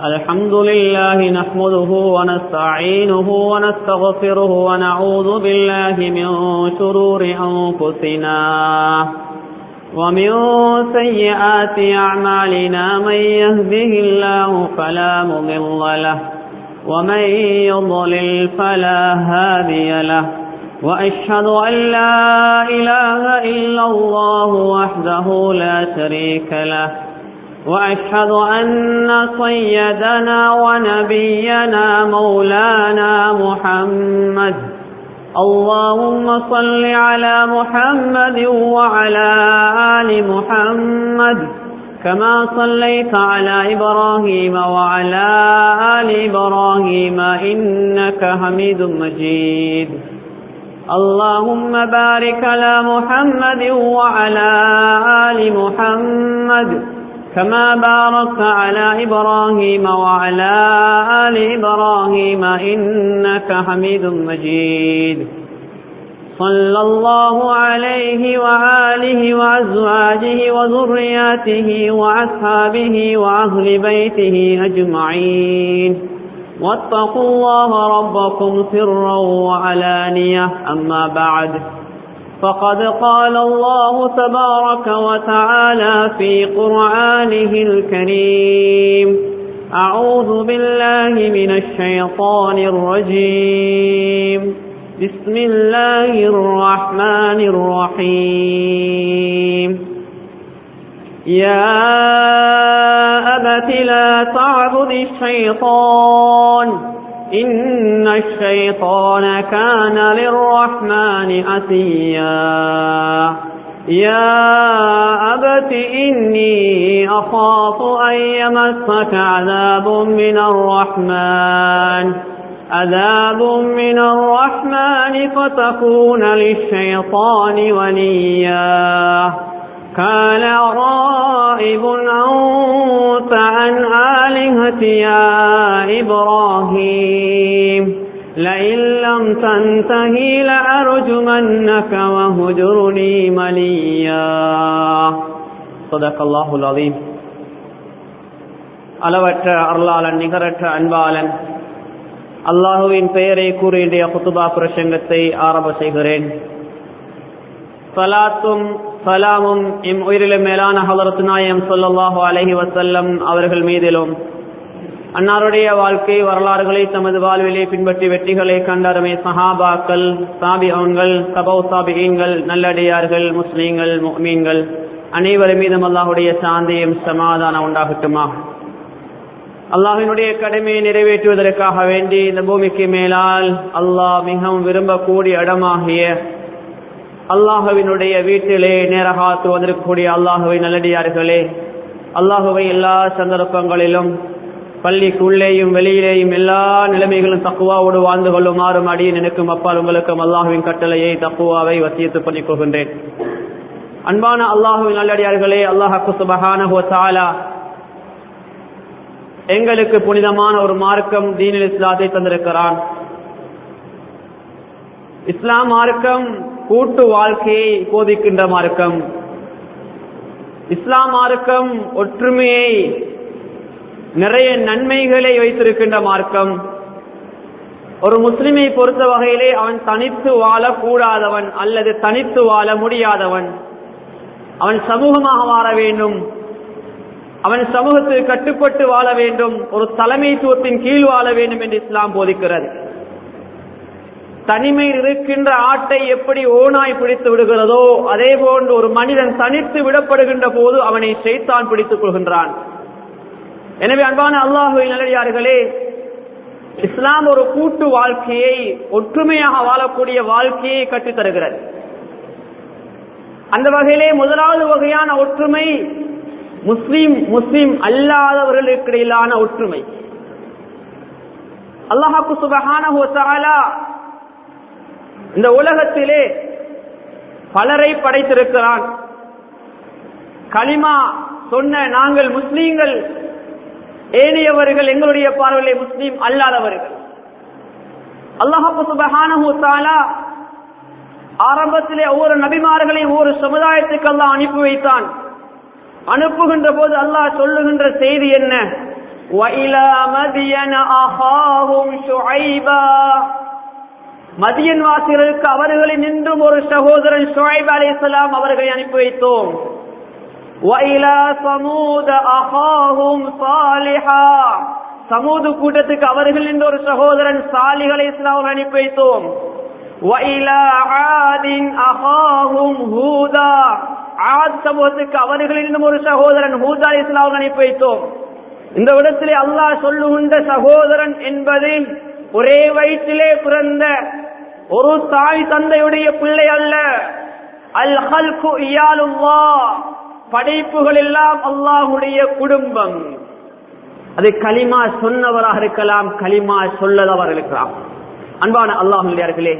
الحمد لله نحمده ونستعينه ونستغفره ونعوذ بالله من شرور أنفسنا ومن سيئات أعمالنا من يهده الله فلا مضل له ومن يضلل فلا هادي له وأشهد أن لا إله إلا الله وحده لا شريك له وأشهد أن سيدنا ونبينا مولانا محمد اللهم صل على محمد وعلى آل محمد كما صليت على إبراهيم وعلى آل إبراهيم إنك حميد مجيد اللهم بارك على محمد وعلى آل محمد كما باركت على إبراهيم وعلى آل إبراهيم إنك حميد مجيد صلى الله عليه وآله وأزواجه وذرياته وأصحابه وأهل بيته أجمعين واتقوا الله ربكم سرا وعلانية أما بعد فقد قال الله تبارك وتعالى في قرآنه الكريم أعوذ بالله من الشيطان الرجيم بسم الله الرحمن الرحيم يا أبت لا تعبد الشيطان إن الشيطان كان للرحمن أتيا يا أبت إني أخاف أن يمسك عذاب من الرحمن عذاب من الرحمن فتكون للشيطان وليا قال رائب أنت عن آلهتي يا إبراهيم لئن لم تنتهي لأرجمنك وهجرني مليا صدق الله العظيم அளவற்ற அருளாளன் நிகரற்ற அன்பாளன் அல்லாஹுவின் பெயரை கூறிய குத்துபா பிரசங்கத்தை ஆரம்ப செய்கிறேன் சலாத்தும் சலாமும் எம் உயிரில மேலான ஹலரத் நாயம் சொல்லல்லாஹு அலஹி வசல்லம் அவர்கள் மீதிலும் அன்னாருடைய வாழ்க்கை வரலாறுகளை தமது வாழ்விலே பின்பற்றி வெற்றிகளை கண்டருமே சஹாபாக்கள் சாபிகங்கள் சபௌ சாபிகங்கள் நல்லடியார்கள் முஸ்லீம்கள் மீன்கள் அனைவர் மீதும் அல்லாஹுடைய சாந்தியும் சமாதானம் உண்டாகட்டுமா அல்லாஹினுடைய கடமையை நிறைவேற்றுவதற்காக வேண்டி இந்த பூமிக்கு மேலால் அல்லாஹ் மிகவும் விரும்பக்கூடிய இடமாகிய அல்லாஹுவினுடைய வீட்டிலே நேரகாத்து வந்திருக்கக்கூடிய அல்லாஹுவை நல்லடியார்களே அல்லாஹுவை எல்லா சந்தர்ப்பங்களிலும் பள்ளிக்குள்ளேயும் வெளியிலேயும் எல்லா நிலைமைகளும் தக்குவாவோடு வாழ்ந்து கொள்ளுமாறும் அடியின் எனக்கும் அப்பால் உங்களுக்கும் அல்லாஹுவின் கட்டளையை தக்குவாவை வசியத்து பண்ணிக் கொள்கின்றேன் அன்பான அல்லாஹுவின் நல்லடியார்களே அல்லாஹாக்கு சுபகான எங்களுக்கு புனிதமான ஒரு மார்க்கம் தீனில் இஸ்லாத்தை தந்திருக்கிறான் இஸ்லாம் மார்க்கம் கூட்டு வாழ்க்கையை போதிக்கின்ற மார்க்கம் இஸ்லாம் மார்க்கம் ஒற்றுமையை நிறைய நன்மைகளை வைத்திருக்கின்ற மார்க்கம் ஒரு முஸ்லிமை பொறுத்த வகையிலே அவன் தனித்து வாழக்கூடாதவன் அல்லது தனித்து வாழ முடியாதவன் அவன் சமூகமாக வாழ வேண்டும் அவன் சமூகத்துக்கு கட்டுப்பட்டு வாழ வேண்டும் ஒரு தலைமைத்துவத்தின் கீழ் வாழ வேண்டும் என்று இஸ்லாம் போதிக்கிறது தனிமையில் இருக்கின்ற ஆட்டை எப்படி ஓனாய் பிடித்து விடுகிறதோ அதே போன்று ஒரு மனிதன் தனித்து விடப்படுகின்ற போது அவனை செய்தான் பிடித்துக் கொள்கின்றான் எனவே அன்பான அல்லாஹுவை நல்லடியார்களே இஸ்லாம் ஒரு கூட்டு வாழ்க்கையை ஒற்றுமையாக வாழக்கூடிய வாழ்க்கையை கற்றுத்தருகிறது அந்த வகையிலே முதலாவது வகையான ஒற்றுமை முஸ்லீம் முஸ்லீம் அல்லாதவர்களுக்கு இடையிலான ஒற்றுமை அல்லாஹாக்கு சுபகான இந்த உலகத்திலே பலரை படைத்திருக்கிறான் களிமா சொன்ன நாங்கள் முஸ்லீம்கள் ஏனையவர்கள் எங்களுடைய பார்வையிலே முஸ்லீம் அல்லாதவர்கள் அல்லாஹு சுபஹானஹு தஆலா ஆரம்பத்திலே ஒவ்வொரு நபிமார்களையும் ஒவ்வொரு சமுதாயத்துக்கு அல்லாஹ் அனுப்பி வைத்தான் அனுப்புகின்ற போது அல்லாஹ் சொல்லுகின்ற செய்தி என்ன وإلى مدين أخاهم شعيبا மதியன் வாசிகளுக்கு அவர்களில் நின்றும் ஒரு சகோதரன் ஷுஐப் அலைஹிஸ்ஸலாம் அவர்களை அனுப்பி வைத்தோம் وإلى ثمود أخاهم صالحا சமூது கூட்டத்துக்கு அவர்கள் நின்ற ஒரு சகோதரன் சாலிஹ் அலைஹிஸ்ஸலாம் அனுப்பி வைத்தோம் وإلى عاد أخاهم هودا ஆத் சமூகத்துக்கு அவர்களிடம் ஒரு சகோதரன் ஹூதா இஸ்லாம் அனுப்பி வைத்தோம் இந்த இடத்திலே அல்லாஹ் சொல்லுகின்ற சகோதரன் என்பது ஒரே வயிற்றிலே பிறந்த ஒரு தாய் தந்தையுடைய பிள்ளை அல்ல அல் ஹல்கு இயாலுல்லா படைப்புகள் எல்லாம் அல்லாஹுடைய குடும்பம் அது களிமா சொன்னவராக இருக்கலாம் களிமா சொல்லதவராக இருக்கலாம் அன்பான அல்லாஹுடையார்களே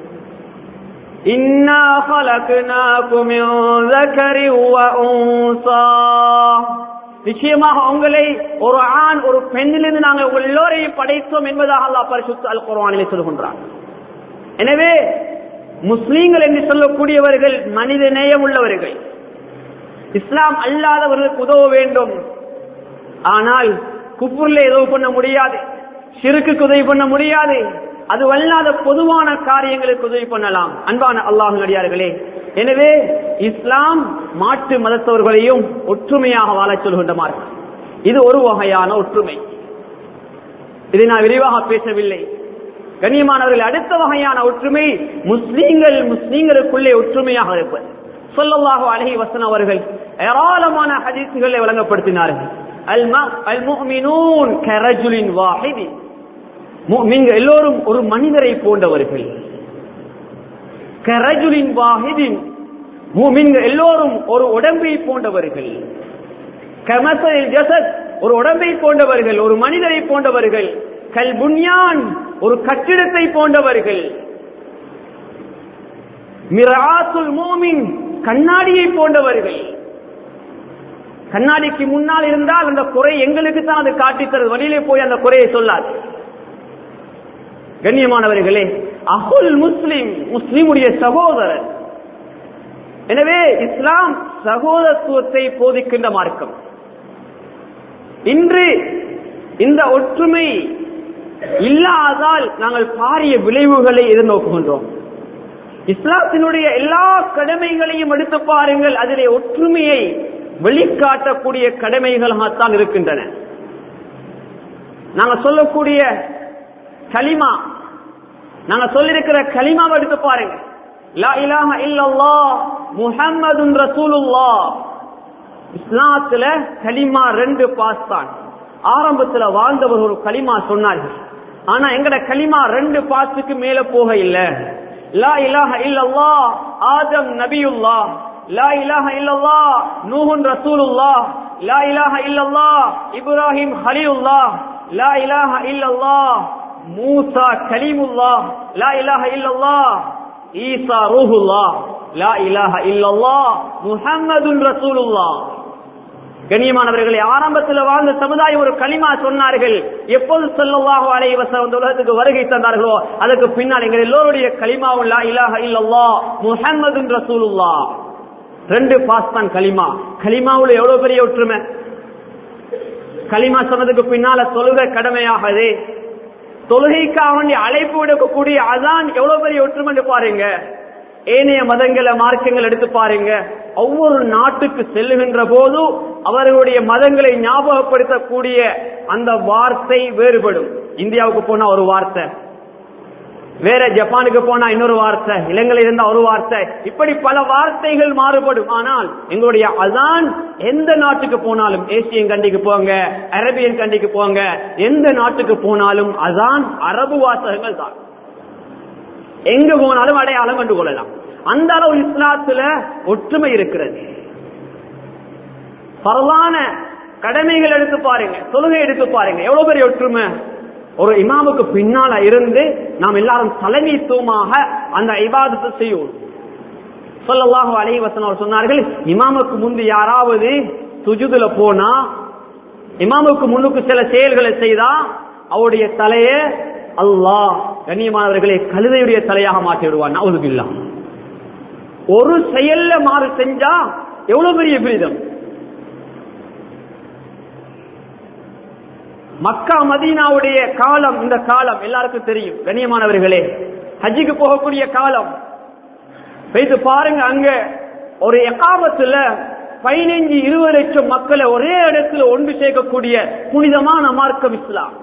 இன்னா خلقناكم من ذكر وأنثى நிச்சயமாக உங்களை ஒரு ஆண் ஒரு பெண்ணிலிருந்து நாங்கள் உங்கள் எல்லோரையும் படைத்தோம் என்பதாக அல்லாஹ் பரிசுத்த அல் குர்ஆனிலே சொல்கின்றான் எனவே முஸ்லீம்கள் என்று சொல்லக்கூடியவர்கள் மனித நேயம் உள்ளவர்கள் இஸ்லாம் அல்லாதவர்களுக்கு உதவ வேண்டும் ஆனால் குப்பூர்ல உதவி பண்ண முடியாது சிறுக்கு உதவி பண்ண முடியாது அது அல்லாத பொதுவான காரியங்களுக்கு உதவி பண்ணலாம் அன்பான அல்லாஹ் நடிகார்களே எனவே இஸ்லாம் மாற்று மதத்தவர்களையும் ஒற்றுமையாக வாழச் சொல்கின்ற மார்க்கம் இது ஒரு வகையான ஒற்றுமை இதை நான் விரிவாக பேசவில்லை கண்ணியமானவர்கள் அடுத்த வகையான ஒற்றுமை முஸ்லீம்கள் முஸ்லீம்களுக்குள்ளே ஒற்றுமையாக இருப்பது சொல்லல்லாஹு அலஹி வசன் அவர்கள் ஏராளமான ஹதீசுகளை வழங்கப்படுத்தினார்கள் அல் முஃமினூன் கரஜுலின் வாஹிதி முஃமின்கள் எல்லோரும் ஒரு மனிதரை போன்றவர்கள் கரஜுலின் வாஹிதின் முஃமின்கள் எல்லோரும் ஒரு உடம்பை போன்றவர்கள் கமசலில் ஜசத் ஒரு உடம்பை போன்றவர்கள் ஒரு மனிதரை போன்றவர்கள் கல் புன்யான் ஒரு கட்டிடத்தை போன்றவர்கள் மிராசுல் மோமின் கண்ணாடியை போன்றவர்கள் கண்ணாடிக்கு முன்னால் இருந்தால் அந்த குறை எங்களுக்கு தான் அது காட்டி தருது வழியிலே போய் அந்த குறையை சொல்லாது கண்ணியமானவர்களே அகுல் முஸ்லிம் முஸ்லிமுடைய சகோதரர் எனவே இஸ்லாம் சகோதரத்துவத்தை போதிக்கின்ற மார்க்கம் இன்று இந்த ஒற்றுமை இல்லாதால் நாங்கள் பாரிய விளைவுகளை எதிர்நோக்குகின்றோம் இஸ்லாத்தினுடைய எல்லா கடமைகளையும் எடுத்து பாருங்கள் அதிலே ஒற்றுமையை வெளிக்காட்டக்கூடிய கடமைகளாகத்தான் இருக்கின்றன நாங்க சொல்லக்கூடிய கலிமா நாங்க சொல்லிருக்கிற கலிமாவை எடுத்து பாருங்க லா இலாஹ இல்லல்லாஹ் முஹம்மதுன் ரசூலுல்லாஹ் இஸ்லாத்துல கலிமா ரெண்டு பாஸ் தான் ஆரம்பத்துல வாழ்ந்தவர் ஒரு களிமா சொன்னார்கள் ஆனா எங்கட களிமா ரெண்டு பாஸுக்கு மேல போக இல்ல லா இலாஹ இல்லல்லாஹ் ஆதம் நபியுல்லாஹ் லா இலாஹ இல்லல்லாஹ் நூஹுன் ரசூலுல்லாஹ் லா இலாஹ இல்லல்லாஹ் இப்ராஹிம் ஹலியுல்லாஹ் லா இலாஹ இல்லல்லாஹ் மூசா கலீமுல்லாஹ் லா இலாஹ இல்லல்லாஹ் ஈசா ரூஹுல்லாஹ் லா இலாஹ இல்லல்லாஹ் முஹம்மதுன் ரசூலுல்லாஹ் கண்ணியமானவர்களை ஆரம்பத்தில் வாழ்ந்த சமுதாயம் ஒரு களிமா சொன்னார்கள் எப்போது சொல்லவாக அலைய வசம் உலகத்துக்கு வருகை தந்தார்களோ அதுக்கு பின்னால் எங்கள் எல்லோருடைய களிமாவும் லா இலாஹ இல்லல்லா முஹம்மது ரசூலுல்லா ரெண்டு பாஸ் தான் களிமா களிமாவுல எவ்வளவு பெரிய ஒற்றுமை களிமா சொன்னதுக்கு பின்னால தொழுகை கடமையாகது தொழுகைக்காக வேண்டிய அழைப்பு விடக்கூடிய அதான் எவ்வளவு பெரிய ஒற்றுமை பாருங்க ஏனைய மதங்களை மார்க்கங்கள் எடுத்து பாருங்க ஒவ்வொரு நாட்டுக்கு செல்லுகின்ற போது அவர்களுடைய மதங்களை ஞாபகப்படுத்தக்கூடிய அந்த வார்த்தை வேறுபடும் இந்தியாவுக்கு போனா ஒரு வார்த்தை வேற ஜப்பானுக்கு போனா இன்னொரு வார்த்தை இலங்கையில் இருந்தா ஒரு வார்த்தை இப்படி பல வார்த்தைகள் மாறுபடும் ஆனால் எங்களுடைய அதான் எந்த நாட்டுக்கு போனாலும் ஏசியன் கண்டிக்கு போங்க அரபியன் கண்டிக்கு போங்க எந்த நாட்டுக்கு போனாலும் அதான் அரபு வாசகங்கள் தான் எங்க போனாலும் அடையாளம் கண்டு கொள்ளலாம் அந்த அளவு இஸ்லாத்துல ஒற்றுமை இருக்கிறது பரவான கடமைகள் எடுத்து பாருங்க தொழுகை எடுத்து பாருங்க எவ்வளவு பெரிய ஒற்றுமை ஒரு இமாமுக்கு பின்னால இருந்து நாம் எல்லாரும் தலைமைத்துவமாக அந்த இபாதத்தை செய்வோம் சொல்லலாக அலை வசனம் சொன்னார்கள் இமாமுக்கு முன்பு யாராவது சுஜுதுல போனா இமாமுக்கு முன்னுக்கு சில செயல்களை செய்தா அவருடைய தலைய அல்லாஹ் கண்ணியமானவர்களை கழுதையுடைய தலையாக மாற்றி விடுவான் நவுதுபில்லா ஒரு செயல்ல மாறு செஞ்சா எவ்வளவு பெரிய விரிதம் மக்கா மதீனாவுடைய காலம் இந்த காலம் எல்லாருக்கும் தெரியும் கண்ணியமானவர்களே ஹஜ்ஜுக்கு போகக்கூடிய காலம் போயிட்டு பாருங்க அங்க ஒரு எக்காமத்துல பதினைஞ்சு இருபது லட்சம் மக்களை ஒரே இடத்துல ஒன்று சேர்க்கக்கூடிய புனிதமான மார்க்கம் இஸ்லாம்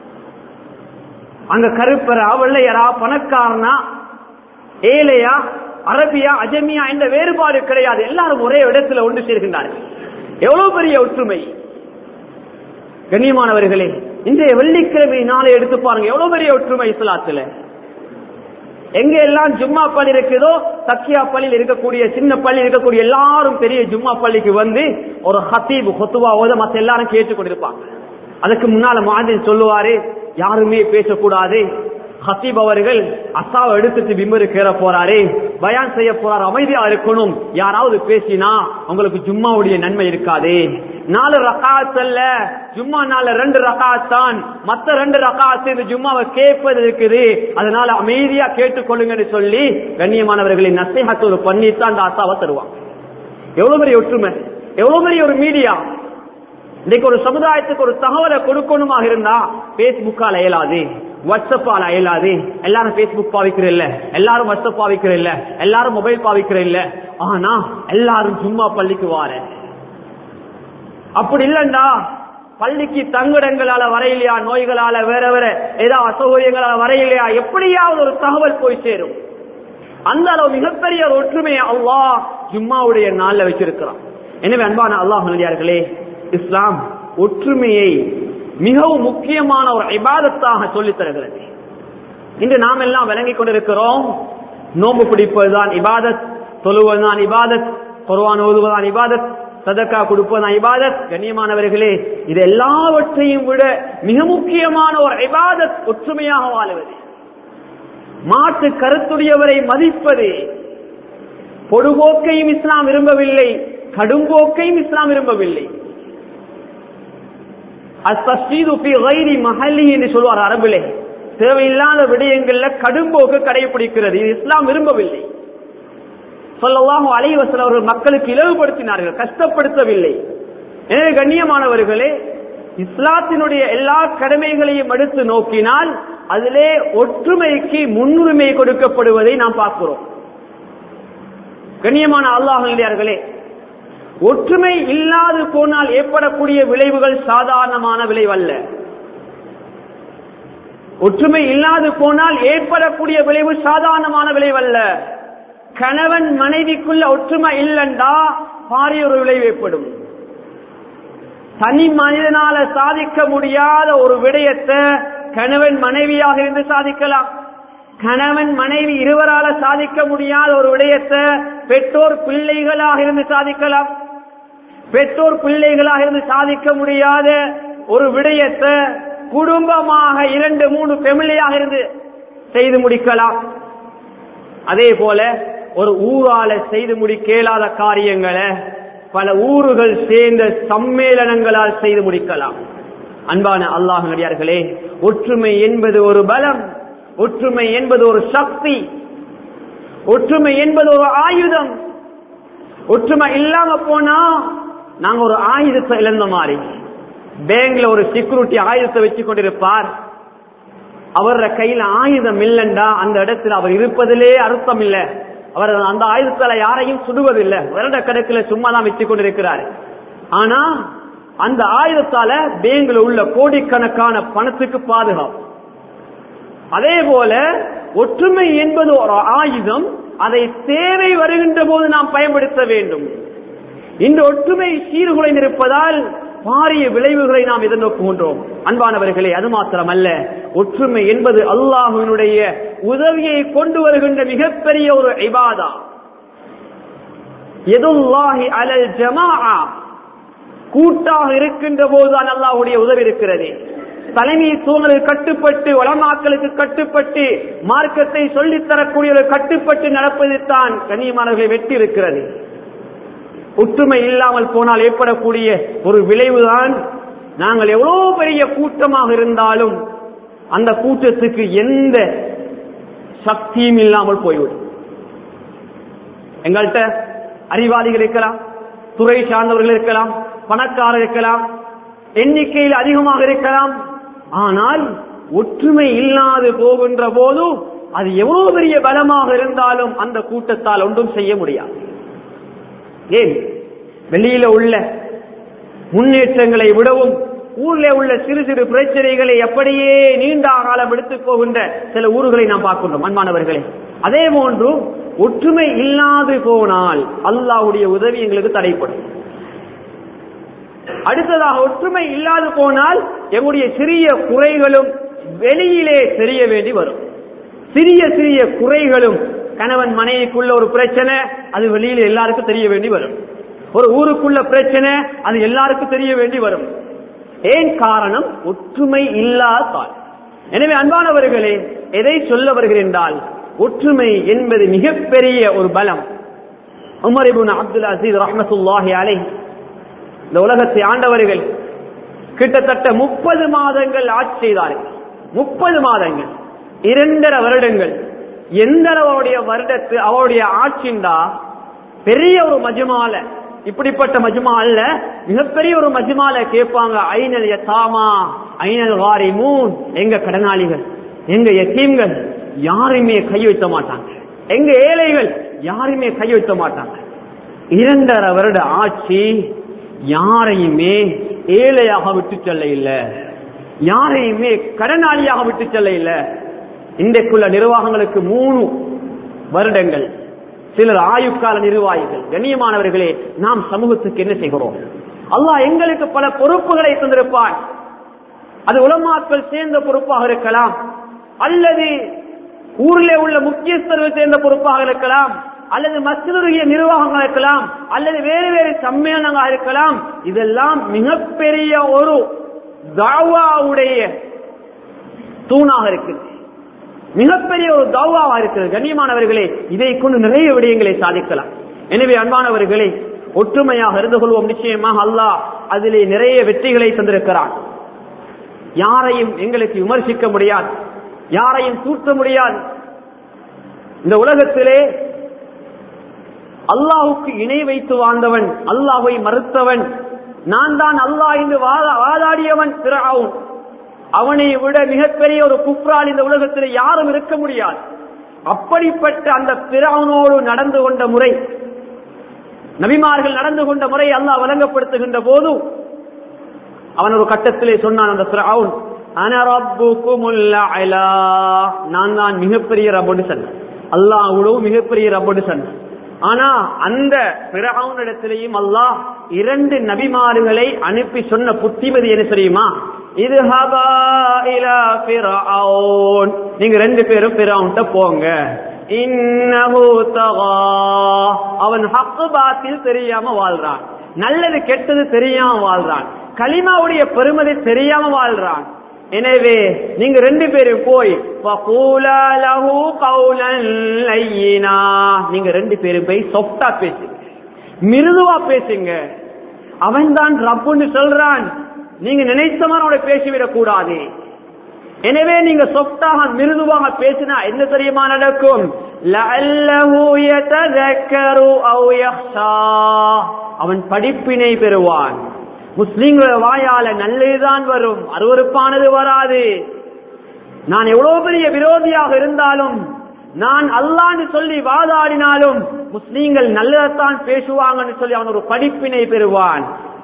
அங்க கருப்பரா வெள்ளையரா பணக்காரனா ஏழையா அரபியா அஜமியா என்ற வேறுபாடு கிடையாது எல்லாரும் ஒரே இடத்துல ஒன்று சேர்கின்றார்கள் எவ்வளவு பெரிய ஒற்றுமை கண்ணியமானவர்களே இன்றைய வெள்ளிக்கிழமை நாளை எடுத்து பாருங்க எவ்வளவு பெரிய ஒற்றுமை இஸ்லாத்துல எங்க எல்லாம் ஜும்மா பள்ளி இருக்குதோ தக்கியா பள்ளியில் இருக்கக்கூடிய சின்ன பள்ளி இருக்கக்கூடிய எல்லாரும் பெரிய ஜும்மா பள்ளிக்கு வந்து ஒரு ஹத்தீப் கொத்துவா ஓத மத்த எல்லாரும் கேட்டுக் கொண்டிருப்பாங்க அதுக்கு முன்னால மாதிரி சொல்லுவாரு யாருமே பேசக்கூடாது ஹத்தீப் அவர்கள் அசாவை எடுத்துட்டு பிம்பரு கேற போறாரு பயான் செய்ய போறாரு அமைதியா இருக்கணும் யாராவது பேசினா உங்களுக்கு ஜும்மாவுடைய நன்மை இருக்காது நாலு ரகாத் அல்ல ஜும்மா நாலு ரெண்டு ரகாத் தான் மத்த ரெண்டு ரகாத் இந்த ஜும்மாவை கேட்பது இருக்குது அதனால அமைதியா கேட்டுக்கொள்ளுங்கன்னு சொல்லி கண்ணியமானவர்களின் நசைஹத்து ஒரு பண்ணித்தான் அந்த அசாவை தருவாங்க எவ்வளவு பெரிய ஒற்றுமை எவ்வளவு பெரிய ஒரு மீடியா இன்னைக்கு ஒரு சமுதாயத்துக்கு ஒரு தகவலை கொடுக்கணுமாக இருந்தா பேஸ்புக்கால இயலாது வாட்ஸ்அப்பால இயலாது எல்லாரும் பேஸ்புக் பாவிக்கிற இல்ல எல்லாரும் வாட்ஸ்அப் பாவிக்கிற இல்ல எல்லாரும் மொபைல் பாவிக்கிற இல்ல ஆனா எல்லாரும் சும்மா பள்ளிக்கு வார அப்படி இல்லண்டா பள்ளிக்கு தங்குடங்களால வரையிலையா நோய்களால வேற வேற ஏதாவது அசௌகரியங்களால வரையிலையா எப்படியாவது ஒரு தகவல் போய் சேரும் அந்த அளவு மிகப்பெரிய ஒரு ஒற்றுமையை அல்லாஹ் ஜும்மாவுடைய நாள்ல வச்சிருக்கிறான் எனவே அன்பான அல்லாஹ் நல்லியார்களே இஸ்லாம் ஒற்றுமையை மிகவும் முக்கியமான ஒரு இபாதத்தாக சொல்லித் தருகிறது இன்று நாம் எல்லாம் விளங்கிக் கொண்டிருக்கிறோம் நோம்பு பிடிப்பதுதான் இபாதத் தொழுவதுதான் இபாதத் குர்ஆன் ஓதுவதுதான் இபாதத் சதக்கா கொடுப்பதுதான் இபாதத் கண்ணியமானவர்களே இது எல்லாவற்றையும் விட மிக முக்கியமான ஒரு இபாதத் ஒற்றுமையாக வாழுவது மாற்று கருத்துடையவரை மதிப்பது பொடுபோக்கையும் இஸ்லாம் விரும்பவில்லை கடும்போக்கையும் இஸ்லாம் விரும்பவில்லை என்று சொல்வார் அரபிலே தேவையில்லாத விடயங்கள்ல கடும்போக்கு கடைபிடிக்கிறது இது இஸ்லாம் விரும்பவில்லை சொல்லலாம் அலைவசல் அவர்கள் மக்களுக்கு இலவுபடுத்தினார்கள் கஷ்டப்படுத்தவில்லை எனவே கண்ணியமானவர்களே இஸ்லாத்தினுடைய எல்லா கடமைகளையும் எடுத்து நோக்கினால் அதிலே ஒற்றுமைக்கு முன்னுரிமை கொடுக்கப்படுவதை நாம் பார்க்கிறோம் கண்ணியமான அல்லாஹர்களே ஒற்றுமை இல்லாது போனால் ஏற்படக்கூடிய விளைவுகள் சாதாரணமான விளைவல்ல ஒற்றுமை இல்லாது போனால் ஏற்படக்கூடிய விளைவு சாதாரணமான விளைவல்ல கணவன் மனைவிக்குள்ள ஒற்றுமை இல்லண்டா பாரிய ஒரு விளைவு ஏற்படும் தனி மனிதனால சாதிக்க முடியாத ஒரு விடயத்தை கணவன் மனைவியாக இருந்து சாதிக்கலாம் கணவன் மனைவி இருவரால சாதிக்க முடியாத ஒரு விடயத்தை பெற்றோர் பிள்ளைகளாக இருந்து சாதிக்கலாம் பெற்றோர் பிள்ளைகளாக இருந்து சாதிக்க முடியாத ஒரு விடயத்தை குடும்பமாக இரண்டு மூணு ஃபெமிலியாக இருந்து செய்து முடிக்கலாம் அதே போல ஒரு ஊரால செய்து முடிக்க இயலாத காரியங்களை பல ஊர்கள் சேர்ந்த சம்மேளனங்களால் செய்து முடிக்கலாம் அன்பான அல்லாஹ் நடிகார்களே ஒற்றுமை என்பது ஒரு பலம் ஒற்றுமை என்பது ஒரு சக்தி ஒற்றுமை என்பது ஒரு ஆயுதம் ஒற்றுமை இல்லாம போனா நாங்க ஒரு ஆயுதத்தை இழந்த மாதிரி பேங்க்ல ஒரு செக்யூரிட்டி ஆயுதத்தை வச்சு கொண்டிருப்பார் அவர கையில ஆயுதம் இல்லைண்டா அந்த இடத்துல அவர் இருப்பதிலே அர்த்தம் இல்ல அவர் அந்த ஆயுதத்தால யாரையும் சுடுவதில்லை வருட கணக்கில் சும்மா தான் வச்சு கொண்டிருக்கிறார் ஆனா அந்த ஆயுதத்தால பேங்க்ல உள்ள கோடிக்கணக்கான பணத்துக்கு பாதுகாப்பு அதே போல ஒற்றுமை என்பது ஒரு ஆயுதம் அதை தேவை வருகின்ற போது நாம் பயன்படுத்த வேண்டும் இந்த ஒற்றுமை சீர்குலைந்திருப்பதால் பாரிய விளைவுகளை நாம் எதிர்நோக்குகின்றோம் அன்பானவர்களே அது மாத்திரமல்ல ஒற்றுமை என்பது அல்லாஹுவினுடைய உதவியை கொண்டு வருகின்ற மிகப்பெரிய ஒரு இபாதா எதுல்லாஹி அலல் ஜமா கூட்டாக இருக்கின்ற போதுதான் அல்லாஹுடைய உதவி இருக்கிறது தலைமை தூங்கலுக்கு கட்டுப்பட்டு வளமாக்களுக்கு கட்டுப்பட்டு மார்க்கத்தை சொல்லித் தரக்கூடியவர்கள் கட்டுப்பட்டு நடப்பதுதான் கண்ணியமானவர்களை வெற்றி இருக்கிறது ஒற்றுமை இல்லாமல் போனால் ஏற்படக்கூடிய ஒரு விளைவுதான் நாங்கள் எவ்வளவு பெரிய கூட்டமாக இருந்தாலும் அந்த கூட்டத்துக்கு எந்த சக்தியும் இல்லாமல் போய்விடும் எங்கள்கிட்ட அறிவாளிகள் இருக்கலாம் துறை சார்ந்தவர்கள் இருக்கலாம் பணக்காரர் இருக்கலாம் எண்ணிக்கையில் அதிகமாக இருக்கலாம் ஆனால் ஒற்றுமை இல்லாது போகின்ற போது அது எவ்வளவு பெரிய பலமாக இருந்தாலும் அந்த கூட்டத்தால் ஒன்றும் செய்ய முடியாது ஏன் வெளியில உள்ள முன்னேற்றங்களை விடவும் ஊர்ல உள்ள சிறு சிறு பிரச்சனைகளை அப்படியே நீண்ட காலம் எடுத்துக் போகின்ற சில ஊர்களை நாம் பார்க்கின்றோம் அன்பானவர்களே அதே போன்று ஒற்றுமை இல்லாது போனால் அல்லாஹ்வுடைய உதவி எங்களுக்கு தடைப்படும் அடுத்ததாக ஒற்றுமை இல்லாது போனால் எங்களுடைய சிறிய குறைகளும் வெளியிலே தெரிய வேண்டி வரும் சிறிய சிறிய குறைகளும் கணவன் மனைவிக்குள்ள ஒரு பிரச்சனை அது வெளியில எல்லாருக்கும் தெரிய வேண்டி வரும் ஒரு ஊருக்குள்ள பிரச்சனை அது எல்லாருக்கும் தெரிய வேண்டி வரும் ஏன் காரணம் ஒற்றுமை இல்லாதால் எனவே அன்பானவர்களே எதை சொல்ல வருகிறேன் ஒற்றுமை என்பது மிகப்பெரிய ஒரு பலம் உமர் இப்னு அப்துல் அசீஸ் ரஹ்மத்துல்லாஹி அலைஹி இந்த உலகத்தை ஆண்டவர்கள் கிட்டத்தட்ட முப்பது மாதங்கள் ஆட்சி செய்தார்கள் முப்பது மாதங்கள் இரண்டரை வருடங்கள் எந்த அவருடைய வருடத்து அவருடைய ஆட்சிண்டா பெரிய ஒரு மஜ்மால இப்படிப்பட்ட மஜ்மா அல்ல மிகப்பெரிய ஒரு மஜ்மால கேட்பாங்க ஐநல் யதாமா ஐநல் வாரிமூன் எங்க கடனாளிகள் எங்க யத்தீம்கள் யாரையுமே கை வைத்த மாட்டாங்க எங்க ஏழைகள் யாரையுமே கை வைத்த மாட்டாங்க இரண்டரை வருட ஆட்சி யாரையுமே ஏழையாக விட்டு செல்ல இல்ல யாரையுமே கடனாளியாக விட்டு செல்ல இல்ல இன்றைக்குள்ள நிர்வாகங்களுக்கு மூணு வருடங்கள் சிலர் ஆயுட்கால நிர்வாகிகள் கண்ணியமானவர்களே நாம் சமூகத்துக்கு என்ன செய்கிறோம் அல்லாஹ் எங்களுக்கு பல பொறுப்புகளை தந்திருப்பான் அது உலமாக்கள் சேர்ந்த பொறுப்பாக இருக்கலாம் அல்லது ஊரிலே உள்ள முக்கியஸ்தர்கள் சேர்ந்த பொறுப்பாக இருக்கலாம் அல்லது மசிலுடைய நிர்வாகங்கள் இருக்கலாம் அல்லது வேறு வேறு சம்மேளனங்கள் இருக்கலாம் இதெல்லாம் மிகப்பெரிய ஒரு தாவாவுடைய தூணாக இருக்குது மிகப்பெரிய ஒரு தௌவாவா இருக்கிறது கண்ணியமானவர்களே இதை கொண்டு நிறைய விடயங்களை சாதிக்கலாம் எனவே அன்பானவர்களே ஒற்றுமையாக இருந்து கொள்வோம் நிச்சயமாக அல்லாஹ் அதிலே நிறைய வெற்றிகளை தந்திருக்கிறான் யாரையும் எங்களுக்கு விமர்சிக்க முடியாது யாரையும் தூற்ற முடியாது இந்த உலகத்திலே அல்லாஹுக்கு இணை வைத்து வாழ்ந்தவன் அல்லாஹை மறுத்தவன் நான் தான் அல்லாஹ் என்று வாதாடியவன் பிறகும் அவனை விட மிகப்பெரிய ஒரு குப்ரால் இந்த உலகத்தில் யாரும் இருக்க முடியாது அப்படிப்பட்ட அந்த பிறவனோடு நடந்து கொண்ட முறை நபிமார்கள் நடந்து கொண்ட முறை அல்லாஹ் வழங்கப்படுத்துகின்ற போது அவன் ஒரு கட்டத்திலே சொன்னான் அந்த பிறவுன் நான் தான் மிகப்பெரிய ரப்போடு சொன்னேன் அல்லாஹ் மிகப்பெரிய ரப்போடு சொன்னேன் ஆனா அந்த பிறவுனிடத்திலேயும் அல்லாஹ் இரண்டு நபிமாறுகளை அனுப்பி சொன்ன புத்திமதி என்ன தெரியுமா இது நீங்க ரெண்டு பேரும் பிறவுன்ட்ட போங்க அவன் ஹக்கு பாத்தில் தெரியாம வாழ்றான் நல்லது கெட்டது தெரியாம வாழ்றான் களிமாவுடைய பெருமதி தெரியாம வாழ்றான் எனவே நீங்க ரெண்டு பேரும் போய் நீங்க ரெண்டு பேரும் போய் சொப்டா பேசுங்க மிருதுவா பேசுங்க அவன் தான் ரப்புன்னு சொல்றான் நீங்க நினைத்த மாதிரி பேசிவிடக் கூடாது எனவே நீங்க சொத்தாக மிருதுவாக பேசினா என்ன தெரியுமா நடக்கும் அவன் படிப்பினை பெறுவான் முஸ்லிம்கள வாயால நல்லதுதான் வரும் அருவறுப்பானது வராது நான் எவ்வளவு பெரிய விரோதியாக இருந்தாலும் நான் அல்லான்னு சொல்லி வாதாடினாலும் முஸ்லீம்கள் நல்லதைத்தான் பேசுவாங்கன்னு சொல்லி அவன் ஒரு படிப்பினை பெறுவான்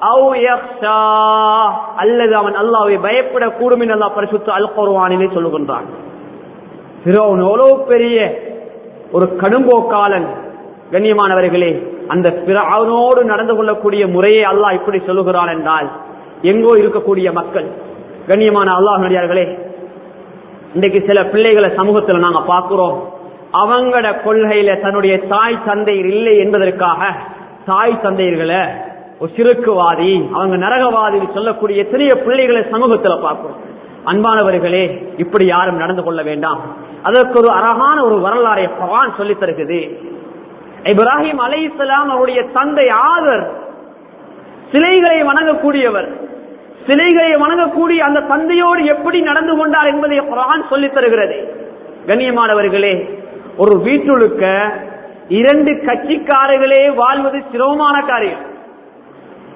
அல்லது அவன் அல்லாவை பயப்படக்கூடும் என்று அல்லா பரிசுத்த அல் குர்வானிலே சொல்லுகின்றான் எவ்வளவு பெரிய ஒரு கடும்போக்காளன் கண்ணியமானவர்களே அந்த அவனோடு நடந்து கொள்ளக்கூடிய முறையை அல்லாஹ் இப்படி சொல்லுகிறான் என்றால் எங்கோ இருக்கக்கூடிய மக்கள் கண்ணியமான அல்லாஹ் நடிகார்களே இன்றைக்கு சில பிள்ளைகளை சமூகத்தில் நாங்க பார்க்கிறோம் அவங்களோட கொள்கையில தன்னுடைய தாய் தந்தையர் இல்லை என்பதற்காக தாய் தந்தையர்களை ஒரு சிறுக்குவாதி அவங்க நரகவாதி சொல்லக்கூடிய சிறிய பிள்ளைகளை சமூகத்தில் பார்க்கிறோம் அன்பானவர்களே இப்படி யாரும் நடந்து கொள்ள வேண்டாம் அதற்கு ஒரு அழகான ஒரு வரலாறை பவான் சொல்லித் தருகிறது இப்ராஹிம் அலை இஸ்லாம் அவருடைய தந்தை ஆதர் சிலைகளை வணங்கக்கூடியவர் சிலைகளை வணங்கக்கூடிய அந்த தந்தையோடு எப்படி நடந்து கொண்டார் என்பதை குரான் சொல்லித் தருகிறது கண்ணியமானவர்களே ஒரு வீட்டுழுக்க இரண்டு கட்சிக்காரர்களே வாழ்வது சிரமமான காரியம்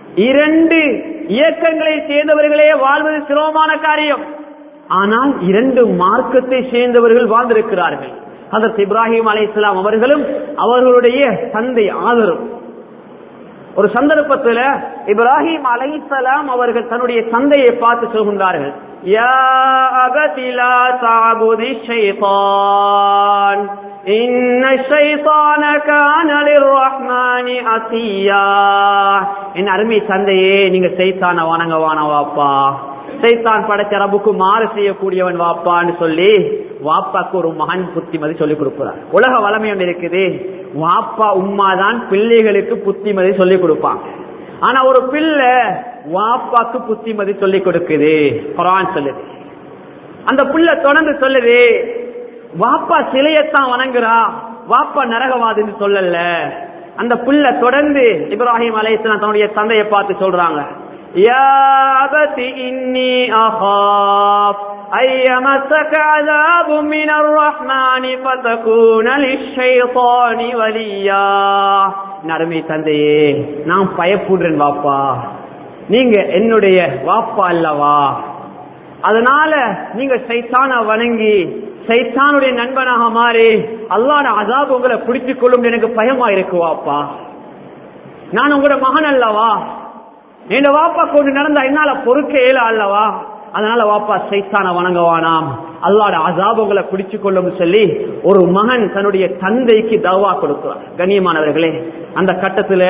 இரண்டு இயக்கங்களை சேர்ந்தவர்களே வாழ்வது சிரமமான காரியம் ஆனால் இரண்டு மார்க்கத்தை சேர்ந்தவர்கள் வாழ்ந்திருக்கிறார்கள் அதற்கு இப்ராஹிம் அலை இஸ்லாம் அவர்களும் அவர்களுடைய தந்தை ஆதரவு ஒரு சந்தர்ப்பத்தில் இப்ராஹிம் அலைசலாம் அவர்கள் தன்னுடைய தந்தையை பார்த்து சொல்கின்றார்கள் யா அபதிலா தாபுதி ஷைத்தான் இன்ன ஷைத்தான கான லிர்ரஹ்மானி அசியா என் அருமை தந்தையே நீங்க சைத்தான வணங்க வானவாப்பா சைத்தான் படைச்ச ரபுக்கு மாறு செய்யக்கூடியவன் வாப்பான்னு சொல்லி வாப்பாக்கு ஒரு மகன் புத்திமதி சொல்லிக் கொடுக்கிறார் உலக வளமை ஒன்று இருக்குது வாப்பா உம்மா தான் பிள்ளைகளுக்கு புத்திமதி சொல்லிக் கொடுப்பாங்க ஆனா ஒரு பிள்ளை வாப்பாக்கு புத்திமதி சொல்லிக் கொடுக்குது குரான் சொல்லுது அந்த பிள்ளை தொடர்ந்து சொல்லுது வாப்பா சிலையத்தான் வணங்குறா வாப்பா நரகவாதின்னு சொல்லல அந்த பிள்ளை தொடர்ந்து இப்ராஹிம் அலைஸ்லாம் தன்னுடைய தந்தையை பார்த்து சொல்றாங்க يا أبت إني أخاف أن يمسك عذاب من الرحمن فتكون للشيطان وليا நறுமை தந்தையே நான் பயப்படுறேன் வாப்பா நீங்க என்னுடைய வாப்பா அல்லவா அதனால நீங்க சைத்தான வணங்கி சைத்தானுடைய நண்பனாக மாறி அல்லாட அதாபு உங்களை பிடித்துக் கொள்ளும் எனக்கு பயமா இருக்கு வாப்பா நான் உங்களோட மகன் அல்லவா என் வாப்பா கொண்டு நடந்தா என்னால பொறுக்க இயல அல்லவா அதனால வாப்பா சைத்தான வணங்குவானாம் அல்லாட அசாபங்களை பிடிச்சு கொள்ளும் சொல்லி ஒரு மகன் தன்னுடைய தந்தைக்கு தவா கொடுக்கிறார் கண்ணியமானவர்களே அந்த கட்டத்துல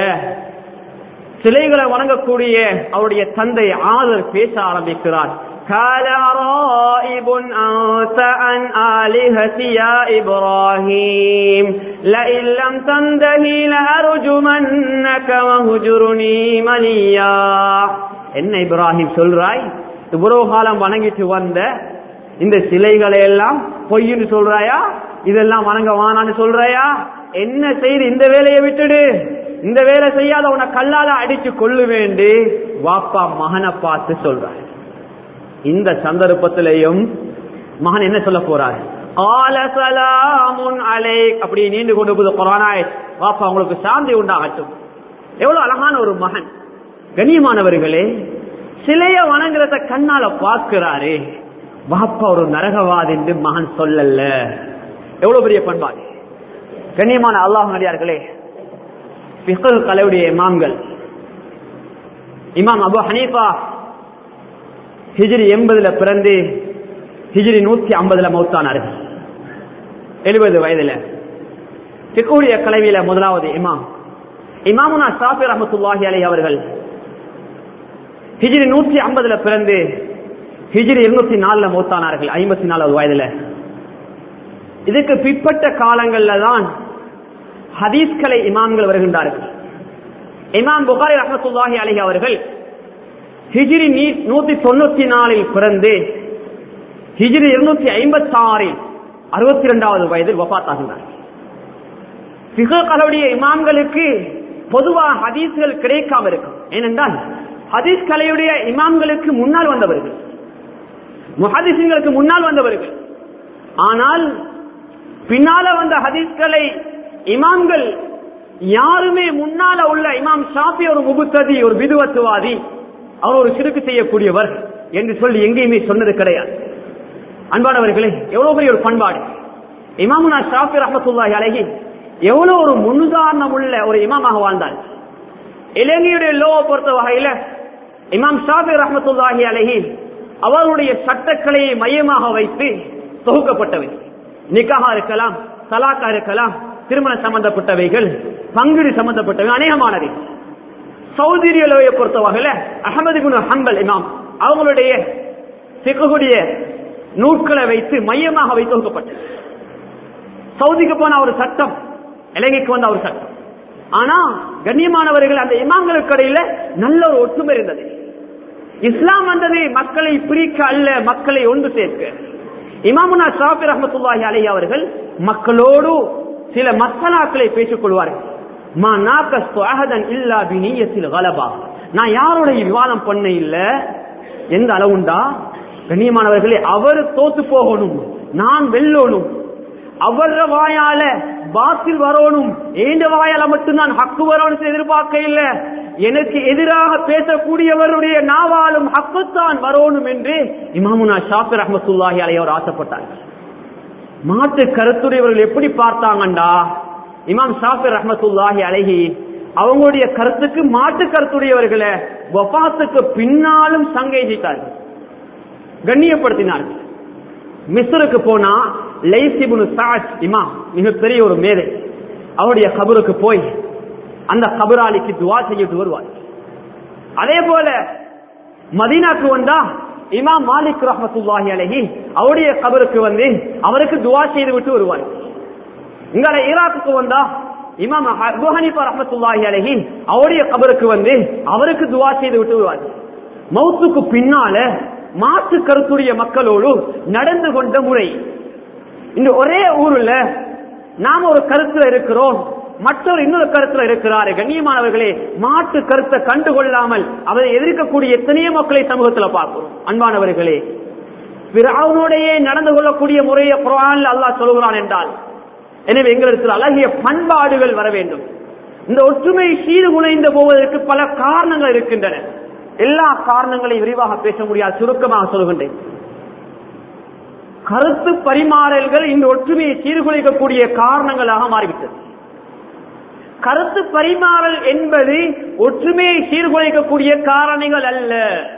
சிலைகளை வணங்கக்கூடிய அவருடைய தந்தை ஆதர் பேச ஆரம்பிக்கிறார் قال رائب أنت عن آلهتي يا إبراهيم لئن لم تنتهي لأرجمنك وهجرني مليا என்ன இப்ராஹிம் சொல்றாய் இவ்வளவு காலம் வணங்கிட்டு வந்த இந்த சிலைகளை எல்லாம் பொய்ன்னு சொல்றாயா இதெல்லாம் வணங்க வானான்னு சொல்றாயா என்ன செய்து இந்த வேலையை விட்டுடு இந்த வேலை செய்யாத உன கல்லால அடிச்சு கொள்ளு வேண்டி வாப்பா மகனை பார்த்து சொல்றாய் இந்த சந்தர்ப்பத்திலையும் மகன் என்ன சொல்ல போறார் அப்படி நீண்டு கொண்டு போது கொரோனாய் வாப்பா உங்களுக்கு சாந்தி உண்டாகட்டும் எவ்வளவு அழகான ஒரு மகன் கண்ணியமானவர்களே சிலைய வணங்குறத கண்ணால பார்க்கிறாரு வாப்பா ஒரு நரகவாதி என்று மகன் சொல்லல எவ்வளவு பெரிய பண்பாடு கண்ணியமான அல்லாஹ் நடிகார்களே பிகல் கலையுடைய இமாம்கள் இமாம் அபு ஹனீஃபா ஹிஜ்ரி எண்பதுல பிறந்து ஹிஜ்ரி நூத்தி ஐம்பதுல மௌத்தானார்கள் எழுபது வயதுல சிக்குடைய கலவியில முதலாவது இமாம் இமாமுனா ஷாஃபி ரஹமத்துல்லாஹி அலி அவர்கள் ஹிஜ்ரி நூற்றி ஐம்பதுல பிறந்து ஹிஜ்ரி இருநூத்தி நாலுல மௌத்தானார்கள் ஐம்பத்தி நாலாவது வயதுல இதுக்கு பிற்பட்ட காலங்கள்ல தான் ஹதீஸ்களை இமாம்கள் வருகின்றார்கள் இமாம் புகாரி ரஹமத்துல்லாஹி அலி அவர்கள் ஹிஜ்ரி நூத்தி தொண்ணூத்தி நாலில் பிறந்து ஹிஜ்ரி இருநூத்தி ஐம்பத்தி ஆறில் அறுபத்தி இரண்டாவது வயதில் வபாத்தாகினார் பிகர்களுடைய இமாம்களுக்கு பொதுவாக ஹதீஸ்கள் கிடைக்காம இருக்கும் ஏனென்றால் ஹதீஸ் கலையுடைய இமாம்களுக்கு முன்னால் வந்தவர்கள் முஹதிசுங்களுக்கு முன்னால் வந்தவர்கள் ஆனால் பின்னால வந்த ஹதீஸ்களை இமாம்கள் யாருமே முன்னால உள்ள இமாம் ஷாஃபி ஒரு முகுத்ததி ஒரு விதுவத்துவாதி அவர் ஒரு சிறுக்கு செய்யக்கூடியவர் என்று சொல்லி எங்கேயுமே சொன்னது கிடையாது அன்பானவர்களே எவ்வளவு பெரிய ஒரு பண்பாடு இமாமுனா ஷாஃபி ரஹமத்துல்லாஹி அழகி எவ்வளவு ஒரு முன்னுதாரணம் உள்ள ஒரு இமாமாக வாழ்ந்தார் இலங்கையுடைய லோவை பொறுத்த வகையில இமாம் ஷாஃபி ரஹமத்துல்லாஹி அழகி அவருடைய சட்டக்கலையை மையமாக வைத்து தொகுக்கப்பட்டவை நிக்காகா இருக்கலாம் சலாக்கா இருக்கலாம் திருமண சம்பந்தப்பட்டவைகள் பங்குடி சம்பந்தப்பட்டவை அநேகமானவை சவுதி அரேபியாவை பொறுத்த வகையில அகமது குன் ஹம்பல் இமாம் அவங்களுடைய சிக்கக்கூடிய நூட்களை வைத்து மையமாக வைத்து தொகுக்கப்பட்டது சவுதிக்கு போன ஒரு சட்டம் இலங்கைக்கு வந்த ஒரு சட்டம் ஆனா கண்ணியமானவர்கள் அந்த இமாம்களுக்கு இடையில நல்ல ஒரு ஒற்றுமை இருந்தது இஸ்லாம் வந்தது மக்களை பிரிக்க அல்ல மக்களை ஒன்று சேர்க்க இமாமுனா ஷாபி ரஹமத்துல்லாஹி அலி அவர்கள் மக்களோடு சில மசலாக்களை பேசிக் கொள்வார்கள் மா நாக்கஸ்து அஹதன் இல்லா பினியத்தில் கலபா நான் யாரோடைய விவாதம் பண்ண இல்ல எந்த அளவுண்டா கண்ணியமானவர்களே அவர் தோத்து போகணும் நான் வெல்லணும் அவர் வாயால பாத்தில் வரணும் ஏந்த வாயால மட்டும் நான் ஹக்கு வரணும் எதிர்பார்க்க இல்ல எனக்கு எதிராக பேசக்கூடியவருடைய நாவாலும் ஹக்குத்தான் வரணும் என்று இமாமுனா ஷாஃபி ரஹமத்துல்லாஹி அலையவர் ஆசைப்பட்டார்கள் மாற்று கருத்துடையவர்கள் எப்படி பார்த்தாங்கண்டா இமாம் ஷாஃபி ரஹமத்துல்லாஹி அலைஹி அவங்களுடைய கருத்துக்கு மாற்று கருத்துடையவர்களை வஃபாத்துக்கு பின்னாலும் சங்கேஜித்தார்கள் கண்ணியப்படுத்தினார்கள் மிஸ்ருக்கு போனா லைசிபுனு சாட் இமாம் மிகப்பெரிய ஒரு மேதை அவருடைய கபருக்கு போய் அந்த கபராளிக்கு துவா செய்யிட்டு வருவார் அதே போல மதீனாக்கு வந்தா இமாம் மாலிக் ரஹமத்துல்லாஹி அலைஹி அவருடைய கபருக்கு வந்து அவருக்கு துவா செய்து விட்டு வருவார் இங்களை ஈராக்குக்கு வந்தா இமாம் அபூ ஹனீஃபா ரஹமத்துல்லாஹி அலைஹி அவருடைய கபருக்கு வந்து அவருக்கு துவா செய்து விட்டு வருவார் மௌத்துக்கு பின்னால மாற்று கருத்துடைய மக்களோடு நடந்து கொண்ட முறை இந்த ஒரே ஊர்ல நாம ஒரு கருத்துல இருக்கிறோம் மற்றொரு இன்னொரு கருத்துல இருக்கிறாரு கண்ணியமானவர்களே மாற்று கருத்தை கண்டுகொள்ளாமல் அவரை எதிர்க்கக்கூடிய எத்தனையோ மக்களை சமூகத்துல பார்க்கிறோம் அன்பானவர்களே பிறவுனுடைய நடந்து கொள்ளக்கூடிய முறையை குரான்ல அல்லாஹ் சொல்கிறான் என்றால் எனவே எங்களிடத்தில் அழகிய பண்பாடுகள் வர வேண்டும் இந்த ஒற்றுமை சீர்குலைந்து போவதற்கு பல காரணங்கள் இருக்கின்றன எல்லா காரணங்களையும் விரிவாக பேச முடியாது சுருக்கமாக சொல்கின்றேன் கருத்து பரிமாறல்கள் இந்த ஒற்றுமையை சீர்குலைக்கக்கூடிய காரணங்களாக மாறிவிட்டது கருத்து பரிமாறல் என்பது ஒற்றுமையை சீர்குலைக்கக்கூடிய காரணங்கள் அல்ல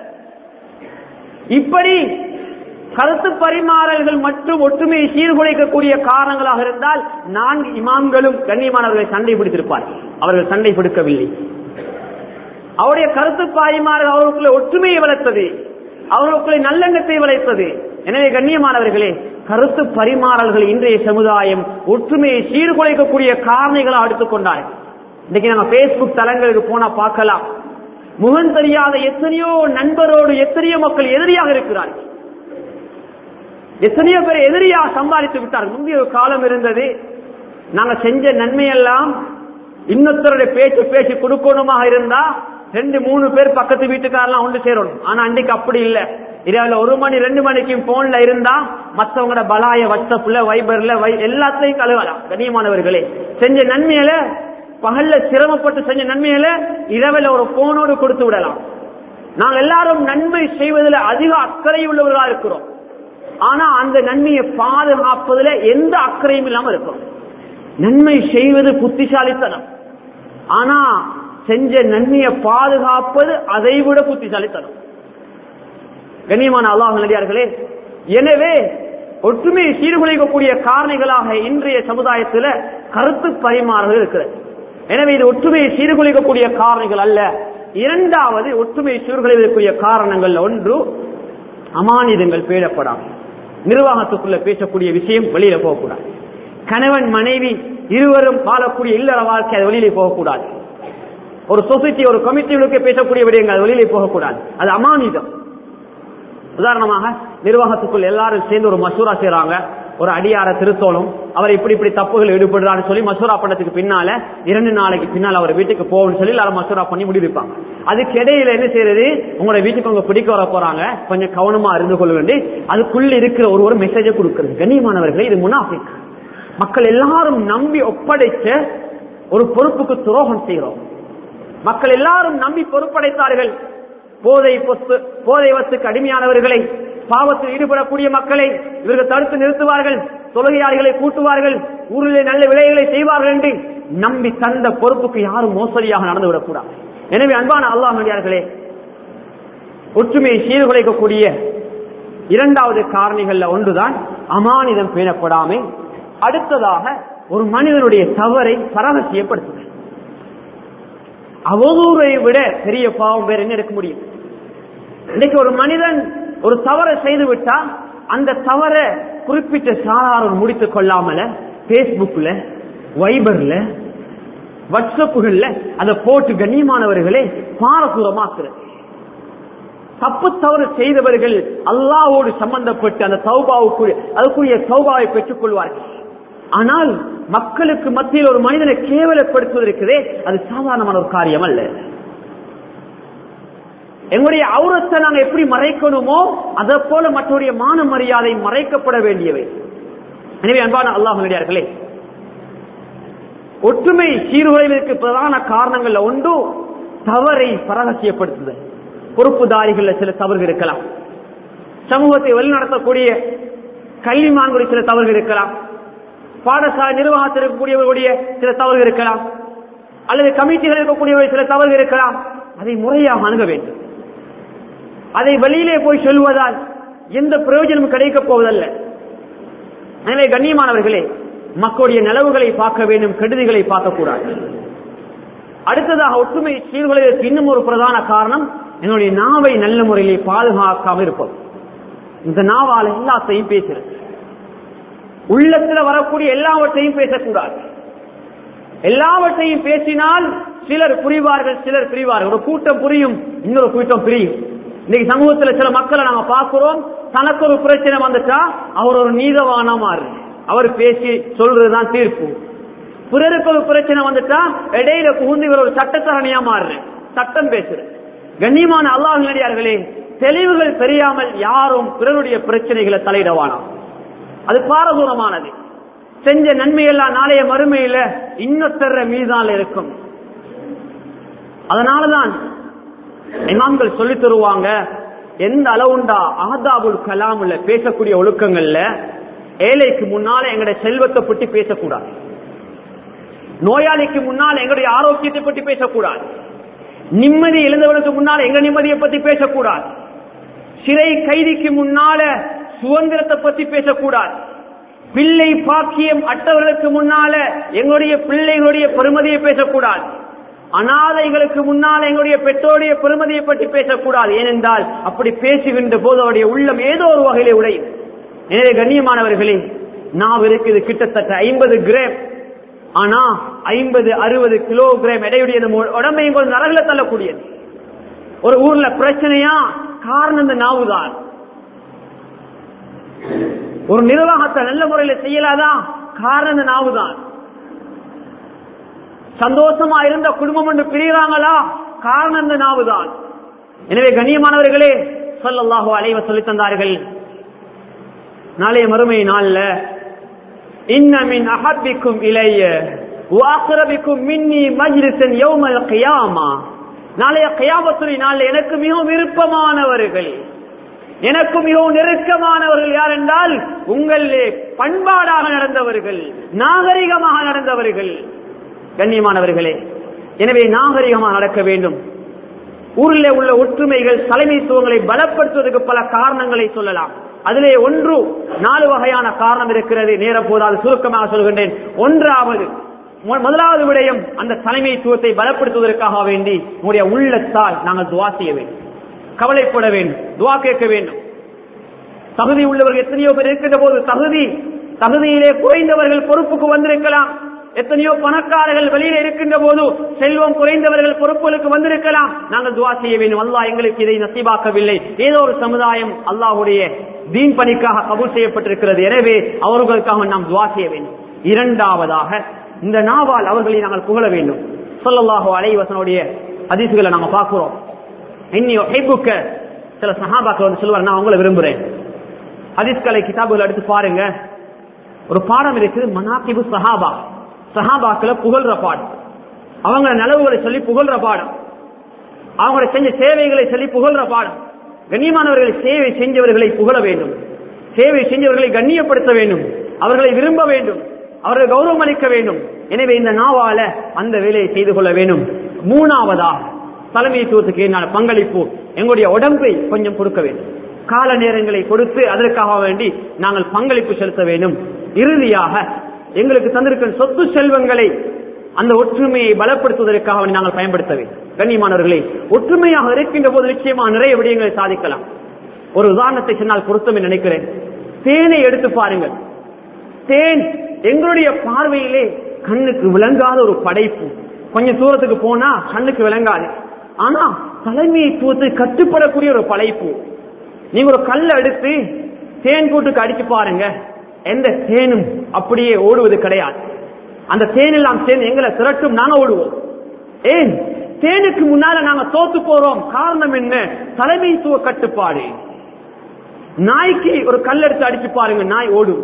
இப்படி கருத்து பரிமாறல்கள் மற்றும் ஒற்றுமையை சீர்குலைக்கக்கூடிய காரணங்களாக இருந்தால் நான்கு இமாம்களும் கண்ணியமானவர்களை சண்டை பிடித்திருப்பார்கள் அவர்கள் சண்டை பிடிக்கவில்லை அவருடைய கருத்து பரிமாறல் அவர்களுக்குள்ள ஒற்றுமையை வளர்த்தது அவர்களுக்குள்ள நல்லெண்ணத்தை வளர்த்தது எனவே கண்ணியமானவர்களே கருத்து பரிமாறல்கள் இன்றைய சமுதாயம் ஒற்றுமையை சீர்குலைக்கக்கூடிய காரணிகளாக எடுத்துக்கொண்டார் இன்னைக்கு நம்ம பேஸ்புக் தளங்களுக்கு போனா பார்க்கலாம் முகம் தெரியாத எத்தனையோ நண்பரோடு எத்தனையோ மக்கள் எதிரியாக இருக்கிறார்கள் எத்தனையோ பேர் எதிரியாக சம்பாதித்து விட்டார்கள் முந்தைய ஒரு காலம் இருந்தது நாங்க செஞ்ச நன்மையெல்லாம் இன்னொருத்தருடைய பேச்சு பேச்சு கொடுக்கணுமாக இருந்தா ரெண்டு மூணு பேர் பக்கத்து வீட்டுக்காரெல்லாம் ஒன்று சேரணும் ஆனா அன்றைக்கு அப்படி இல்லை இரவுல ஒரு மணி ரெண்டு மணிக்கு போன்ல இருந்தா மத்தவங்களோட பலாய வாட்ஸ்அப்ல வைபர்ல எல்லாத்தையும் கழுவலாம் கண்ணியமானவர்களே செஞ்ச நன்மையில பகல்ல சிரமப்பட்டு செஞ்ச நன்மையில இரவுல ஒரு போனோடு கொடுத்து விடலாம் நாங்க எல்லாரும் நன்மை செய்வதில் அதிக அக்கறை உள்ளவர்களா இருக்கிறோம் ஆனா அந்த நன்மையை பாதுகாப்பதில் எந்த அக்கறையும் இல்லாம இருக்கும் நன்மை செய்வது புத்திசாலித்தனம் ஆனா செஞ்ச நன்மையை பாதுகாப்பது அதை விட புத்திசாலித்தனம் கண்ணியமான அல்லாஹ் நடிகார்களே எனவே ஒற்றுமையை சீர்குலைக்கக்கூடிய காரணிகளாக இன்றைய சமுதாயத்தில் கருத்து பரிமாறுகள் இருக்கிறது எனவே இது ஒற்றுமையை சீர்குலைக்கக்கூடிய காரணிகள் அல்ல இரண்டாவது ஒற்றுமையை சீர்குலைக்கக்கூடிய காரணங்கள் ஒன்று அமானிதங்கள் பேடப்படாமல் நிர்வாகத்துக்குள்ள பேசக்கூடிய விஷயம் வெளியில போகக்கூடாது கணவன் மனைவி இருவரும் வாழக்கூடிய இல்லற வாழ்க்கை அது வெளியிலே போகக்கூடாது ஒரு சொசைட்டி ஒரு கமிட்டிகளுக்கு பேசக்கூடிய விடயங்கள் அது வெளியிலே போகக்கூடாது அது அமானிதம் உதாரணமாக நிர்வாகத்துக்குள் எல்லாரும் சேர்ந்து ஒரு மசூரா செய்யறாங்க ஒரு அடியார திருத்தோளும் அவர் இப்படி இப்படி தப்புகள் ஈடுபடுறான்னு சொல்லி மசூரா பண்ணதுக்கு பின்னால இரண்டு நாளைக்கு பின்னால் அவர் வீட்டுக்கு போகணும்னு சொல்லி எல்லாரும் மசூரா பண்ணி முடிவிப்பாங்க அதுக்கு இடையில என்ன செய்யறது உங்களோட வீட்டுக்கு உங்க பிடிக்க வர போறாங்க கொஞ்சம் கவனமா இருந்து கொள்ள வேண்டி அதுக்குள்ள இருக்கிற ஒரு ஒரு மெசேஜை கொடுக்கிறது கண்ணியமானவர்களே இது முனாஃபிக் மக்கள் எல்லாரும் நம்பி ஒப்படைச்ச ஒரு பொறுப்புக்கு துரோகம் செய்கிறோம் மக்கள் எல்லாரும் நம்பி பொறுப்படைத்தார்கள் போதை பொத்து போதை வத்துக்கு அடிமையானவர்களை பாவத்தில் ஈடுபடக்கூடிய மக்களை இவர்கள் தடுத்து நிறுத்துவார்கள் தொழுகையாளிகளை கூட்டுவார்கள் ஊரிலே நல்ல விலைகளை செய்வார்கள் என்று நம்பி தந்த பொறுப்புக்கு யாரும் மோசடியாக நடந்துவிடக் கூடாது எனவே அன்பான அல்லாஹ் நடிகார்களே ஒற்றுமையை சீர்குலைக்கக்கூடிய இரண்டாவது காரணிகள்ல ஒன்றுதான் அமானிதம் பேணப்படாமை அடுத்ததாக ஒரு மனிதனுடைய தவறை பரவசியப்படுத்துதல் அவதூறை விட பெரிய பாவம் வேற என்ன எடுக்க முடியும் இன்னைக்கு ஒரு மனிதன் ஒரு தவறை செய்து விட்டா அந்த தவறை குறிப்பிட்ட சாராரம் முடித்துக் கொள்ளாமல பேஸ்புக்ல வைபர்ல வாட்ஸ்அப்புகள்ல அதை போட்டு கண்ணியமானவர்களே பாரசூரமாக்குறது தப்பு தவறு செய்தவர்கள் அல்லாவோடு சம்பந்தப்பட்டு அந்த சௌபாவுக்குரிய அதுக்குரிய சௌபாவை பெற்றுக் கொள்வார்கள் ஆனால் மக்களுக்கு மத்தியில் ஒரு மனிதனை கேவலப்படுத்துவது இருக்குதே அது சாதாரணமான ஒரு காரியம் அல்ல எங்களுடைய அவுரத்தை நாங்க எப்படி மறைக்கணுமோ அதை போல மற்றவருடைய மான மரியாதை மறைக்கப்பட வேண்டியவை எனவே அன்பான அல்லாஹர்களே ஒற்றுமை சீர்குலைவதற்கு பிரதான காரணங்கள்ல ஒன்று தவறை பரகசியப்படுத்துதல் பொறுப்புதாரிகள் சில தவறுகள் இருக்கலாம் சமூகத்தை வழிநடத்தக்கூடிய கல்விமான்களுடைய சில தவறுகள் இருக்கலாம் பாடசாலை நிர்வாகத்தில் இருக்கக்கூடியவர்களுடைய சில தவறுகள் இருக்கலாம் அல்லது கமிட்டிகள் இருக்கக்கூடியவர்கள் சில தவறுகள் இருக்கலாம் அதை முறையாக அணுக வேண்டும் அதை வெளியிலே போய் சொல்வதால் எந்த பிரயோஜனமும் கிடைக்கப் போவதல்ல எனவே கண்ணியமானவர்களே மக்களுடைய நிலவுகளை பார்க்க வேண்டும் கெடுதிகளை பார்க்கக்கூடாது அடுத்ததாக ஒற்றுமை சீர்குலைவதற்கு இன்னும் ஒரு பிரதான காரணம் என்னுடைய நாவை நல்ல முறையிலே பாதுகாக்காம இருப்பது இந்த நாவால் எல்லாத்தையும் பேசுறது உள்ளத்துல வரக்கூடிய எல்லாவற்றையும் பேசக்கூடாது எல்லாவற்றையும் பேசினால் சிலர் புரிவார்கள் சிலர் பிரிவார்கள் ஒரு கூட்டம் புரியும் இன்னொரு கூட்டம் பிரியும் இன்னைக்கு சமூகத்துல சில மக்களை நாங்க பார்க்கிறோம் தனக்கு ஒரு பிரச்சனை வந்துட்டா அவர் ஒரு நீதவானா மாறு அவர் பேசி சொல்றதுதான் தீர்ப்பு பிறருக்கு ஒரு பிரச்சனை வந்துட்டா இடையில புகுந்து இவர் ஒரு சட்டத்தரணியா மாறுற சட்டம் பேசுற கண்ணியமான அல்லாஹ் நடிகார்களே தெளிவுகள் தெரியாமல் யாரும் பிறருடைய பிரச்சனைகளை தலையிடவானாம் அது பாரதூரமானது செஞ்ச நன்மையெல்லாம் நாளைய மறுமையில இன்னொத்தர மீதான இருக்கும் அதனாலதான் இமாம்கள் சொல்லி தருவாங்க எந்த அளவுண்டா ஆதாபுல் கலாமுல பேசக்கூடிய ஒழுக்கங்கள்ல ஏழைக்கு முன்னால எங்களுடைய செல்வத்தை பற்றி பேசக்கூடாது நோயாளிக்கு முன்னால் எங்களுடைய ஆரோக்கியத்தை பற்றி பேசக்கூடாது நிம்மதி இழந்தவனுக்கு முன்னால் எங்க நிம்மதியை பத்தி பேசக்கூடாது சிறை கைதிக்கு முன்னால சுதந்திரத்தை பத்தி பேசக்கூடாது பிள்ளை பாக்கியம் அட்டவர்களுக்கு முன்னால எங்களுடைய பிள்ளைகளுடைய பெருமதியை பேசக்கூடாது அனாதைகளுக்கு முன்னால் எங்களுடைய பெற்றோருடைய பெருமதியை பற்றி பேசக்கூடாது ஏனென்றால் அப்படி பேசுகின்ற போது அவருடைய உள்ளம் ஏதோ ஒரு வகையிலே உடையும் எனவே கண்ணியமானவர்களே நான் இருக்குது கிட்டத்தட்ட ஐம்பது கிராம் ஆனா ஐம்பது அறுபது கிலோகிராம் எடையுடைய உடம்பையும் கொஞ்சம் நரகில தள்ளக்கூடியது ஒரு ஊர்ல பிரச்சனையா காரணம் இந்த நாவுதான் ஒரு நிர்வாகத்தை நல்ல முறையில செய்யலாதான் காரணம் இந்த நாவுதான் சந்தோஷமா இருந்த குடும்பம் ஒன்று பிரிகிறாங்களா காரணம் இந்த நாவுதான் எனவே கண்ணியமானவர்களே சொல்லல்லாஹோ அலைவ சொல்லி தந்தார்கள் நாளைய மறுமை நாள்ல இன்னமின் அஹப்பிக்கும் இளைய வாக்குரபிக்கும் மின்னி மஜ்லிசன் யௌமல் கியாமா நாளைய கியாமத்துறை நாள் எனக்கு மிகவும் விருப்பமானவர்கள் எனக்கு மிகவும் நெருக்கமானவர்கள் யார் என்றால் உங்களே பண்பாடாக நடந்தவர்கள் நாகரிகமாக நடந்தவர்கள் கண்ணியமானவர்களே எனவே நாகரிகமாக நடக்க வேண்டும் ஊரில் உள்ள ஒற்றுமைகள் தலைமைத்துவங்களை பலப்படுத்துவதற்கு பல காரணங்களை சொல்லலாம் அதிலே ஒன்று நாலு வகையான காரணம் இருக்கிறது நேர போதாது சுருக்கமாக சொல்கின்றேன் ஒன்றாவது முதலாவது விடயம் அந்த தலைமைத்துவத்தை பலப்படுத்துவதற்காக வேண்டி உங்களுடைய உள்ளத்தால் நாங்கள் துவா செய்ய வேண்டும் கவலைப்பட வேண்டும் துவா கேட்க வேண்டும் தகுதி உள்ளவர்கள் எத்தனையோ பேர் இருக்கின்ற போது தகுதி தகுதியிலே குறைந்தவர்கள் பொறுப்புக்கு வந்திருக்கலாம் எத்தனையோ பணக்காரர்கள் வெளியில இருக்கின்ற போது செல்வம் குறைந்தவர்கள் பொறுப்புகளுக்கு வந்திருக்கலாம் நாங்கள் துவா செய்ய வேண்டும் அல்லாஹ் எங்களுக்கு இதை நசிபாக்கவில்லை ஏதோ ஒரு சமுதாயம் அல்லாஹுடைய தீன் பணிக்காக கபூல் செய்யப்பட்டிருக்கிறது எனவே அவர்களுக்காக நாம் துவா செய்ய வேண்டும் இரண்டாவதாக இந்த நாவால் அவர்களை நாங்கள் புகழ வேண்டும் சொல்லல்லாஹோ அலைவசனுடைய அதிசுகளை நாங்க பார்க்கிறோம் இன்னியோ ஹைபுக்க சில சஹாபாக்கள் வந்து சொல்லுவார் நான் உங்களை விரும்புறேன் ஹதீஸ்கலை கிதாபுகள் எடுத்து பாருங்க ஒரு பாடம் இருக்குது மனாக்கிபு சஹாபா சஹாபாக்களை புகழ்ற பாடம் அவங்க நலவுகளை சொல்லி புகழ்ற பாடம் அவங்களை செஞ்ச சேவைகளை சொல்லி புகழ்ற பாடம் கண்ணியமானவர்களை சேவை செஞ்சவர்களை புகழ வேண்டும் சேவை செஞ்சவர்களை கண்ணியப்படுத்த வேண்டும் அவர்களை விரும்ப வேண்டும் அவர்கள் கௌரவம் அளிக்க வேண்டும் எனவே இந்த நாவால அந்த வேலையை செய்து கொள்ள வேண்டும் மூணாவதா தலைமைத்துவத்துக்கு என்ன பங்களிப்பு எங்களுடைய உடம்பை கொஞ்சம் கொடுக்க வேண்டும் கால நேரங்களை கொடுத்து அதற்காக வேண்டி நாங்கள் பங்களிப்பு செலுத்த வேண்டும் இறுதியாக எங்களுக்கு தந்திருக்கிற சொத்து செல்வங்களை அந்த ஒற்றுமையை பலப்படுத்துவதற்காக வேண்டி நாங்கள் பயன்படுத்த வேண்டும் கண்ணியமானவர்களே ஒற்றுமையாக இருக்கின்ற போது நிச்சயமாக நிறைய விடயங்களை சாதிக்கலாம் ஒரு உதாரணத்தை சொன்னால் பொருத்தம் நினைக்கிறேன் தேனை எடுத்து பாருங்கள் தேன் எங்களுடைய பார்வையிலே கண்ணுக்கு விளங்காத ஒரு படைப்பு கொஞ்சம் தூரத்துக்கு போனா கண்ணுக்கு விளங்காது ஆனா தலைமைத்துவத்தை கட்டுப்படக்கூடிய ஒரு படைப்பு நீங்க ஒரு கல்லை எடுத்து தேன் கூட்டுக்கு அடிச்சு பாருங்க எந்த தேனும் அப்படியே ஓடுவது கிடையாது அந்த தேன் எல்லாம் சேர்ந்து எங்களை திரட்டும் நாங்க ஓடுவோம் ஏன் தேனுக்கு முன்னால நாங்க தோத்து போறோம் காரணம் என்ன தலைமைத்துவ கட்டுப்பாடு நாய்க்கு ஒரு கல் எடுத்து அடிச்சு பாருங்க நாய் ஓடும்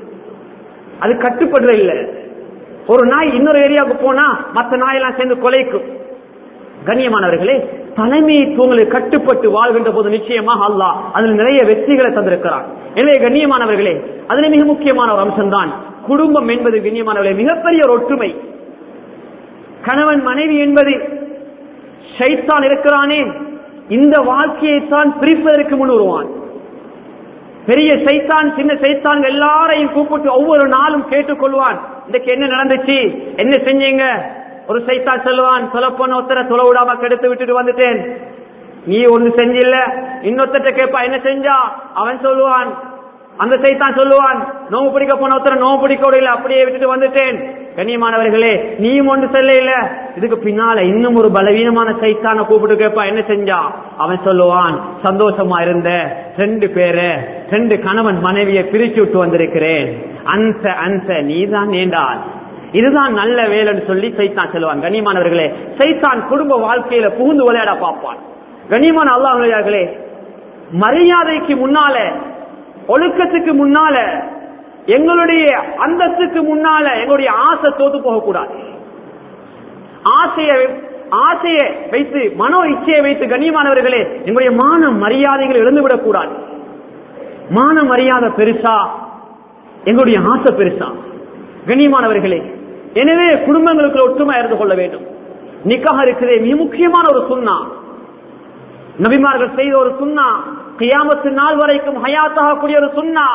அது கட்டுப்படுற இல்ல ஒரு நாய் இன்னொரு ஏரியாவுக்கு போனா மற்ற நாயெல்லாம் சேர்ந்து கொலைக்கும் கண்ணியமானவர்களே தலைமைத்துவங்களுக்கு கட்டுப்பட்டு வாழ்கின்ற போது நிச்சயமாக அல்லாஹ் அதில் நிறைய வெற்றிகளை தந்திருக்கிறான் எனவே கண்ணியமானவர்களே அதில் மிக முக்கியமான ஒரு அம்சம்தான் குடும்பம் என்பது கண்ணியமானவர்களே மிகப்பெரிய ஒரு ஒற்றுமை கணவன் மனைவி என்பது ஷைத்தான் இருக்கிறானே இந்த வாழ்க்கையை தான் பிரிப்பதற்கு முன் வருவான் பெரிய சைத்தான் சின்ன சைத்தான் எல்லாரையும் கூப்பிட்டு ஒவ்வொரு நாளும் கேட்டுக்கொள்வான் இன்னைக்கு என்ன நடந்துச்சு என்ன செஞ்சீங்க ஒரு சைத்தான் சொல்லுவான் சொல்லப்போன ஒருத்தரை தொலை விடாம கெடுத்து விட்டுட்டு வந்துட்டேன் நீ ஒண்ணு செஞ்சில்ல இன்னொருத்தட்ட கேட்பா என்ன செஞ்சா அவன் சொல்லுவான் அந்த சைத்தான் சொல்லுவான் நோவு பிடிக்க போன ஒருத்தர நோவு பிடிக்க விடல அப்படியே விட்டுட்டு வந்துட்டேன் கண்ணியமானவர்களே நீயும் ஒன்று செல்ல இல்ல இதுக்கு பின்னால இன்னும் ஒரு பலவீனமான சைத்தான கூப்பிட்டு கேட்பா என்ன செஞ்சா அவன் சொல்லுவான் சந்தோஷமா இருந்த ரெண்டு பேரு ரெண்டு கணவன் மனைவியை பிரிச்சு விட்டு வந்திருக்கிறேன் அந்த அந்த நீதான் ஏண்டால் இதுதான் நல்ல வேலைன்னு சொல்லி சைத்தான் சொல்லுவான் கண்ணியமானவர்களே சைத்தான் குடும்ப வாழ்க்கையில புகுந்து விளையாட பார்ப்பான் கண்ணியமான அல்லாஹர்களே மரியாதைக்கு முன்னால ஒழுக்கத்துக்கு முன்னால எங்களுடைய அந்தஸ்துக்கு முன்னால எங்களுடைய ஆசை தோத்து போகக்கூடாது ஆசையை ஆசையை வைத்து மனோ இச்சையை வைத்து கண்ணியமானவர்களே எங்களுடைய மான மரியாதைகள் இழந்துவிடக் கூடாது மான மரியாதை பெருசா எங்களுடைய ஆசை பெருசா கண்ணியமானவர்களே எனவே குடும்பங்களுக்கு ஒற்றுமை இருந்து கொள்ள வேண்டும் நிக்காக இருக்கிறதே மிக முக்கியமான ஒரு சுண்ணா நபிமார்கள் செய்த ஒரு சுண்ணா கியாமத்து நாள் வரைக்கும் ஹயாத்தாக கூடிய ஒரு சுண்ணா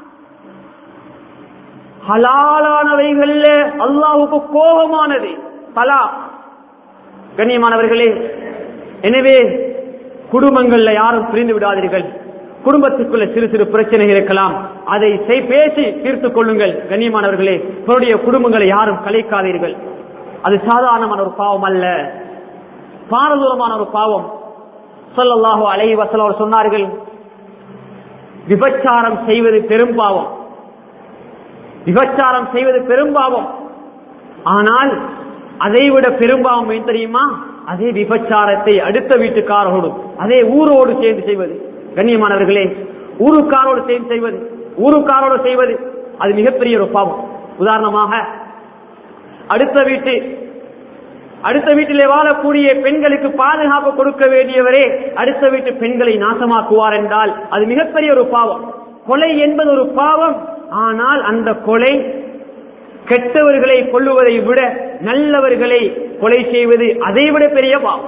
ஹலாலானவைகள்ல அல்லாஹுக்கு கோபமானது தலா கண்ணியமானவர்களே எனவே குடும்பங்கள்ல யாரும் பிரிந்து விடாதீர்கள் குடும்பத்துக்குள்ள சிறு சிறு பிரச்சனைகள் இருக்கலாம் அதை செய்- பேசி தீர்த்துக் கொள்ளுங்கள் கண்ணியமானவர்களே உங்களுடைய குடும்பங்களை யாரும் கலைக்காதீர்கள் அது சாதாரணமான ஒரு பாவம் அல்ல பாரதூரமான ஒரு பாவம் சொல்லல்லாஹோ அலைஹி வஸல்லம் அவர் சொன்னார்கள் விபச்சாரம் செய்வது பெரும் பாவம் விபச்சாரம் செய்வது பெரும் பாவம் ஆனால் அதைவிட பெரும்பாவம் ஏன் தெரியுமா அதே விபச்சாரத்தை அடுத்த வீட்டுக்காரோடு அதே ஊரோடு சேர்ந்து செய்வது கண்ணியமானவர்களே ஊருக்காரோடு சேர்ந்து செய்வது ஊருக்காரோடு செய்வது அது மிகப்பெரிய ஒரு பாவம் உதாரணமாக அடுத்த வீட்டு அடுத்த வீட்டிலே வாழக்கூடிய பெண்களுக்கு பாதுகாப்பு கொடுக்க வேண்டியவரே அடுத்த வீட்டு பெண்களை நாசமாக்குவார் என்றால் அது மிகப்பெரிய ஒரு பாவம் கொலை என்பது ஒரு பாவம் ஆனால் அந்த கொலை கெட்டவர்களை கொல்லுவதை விட நல்லவர்களை கொலை செய்வது அதை விட பெரிய பாவம்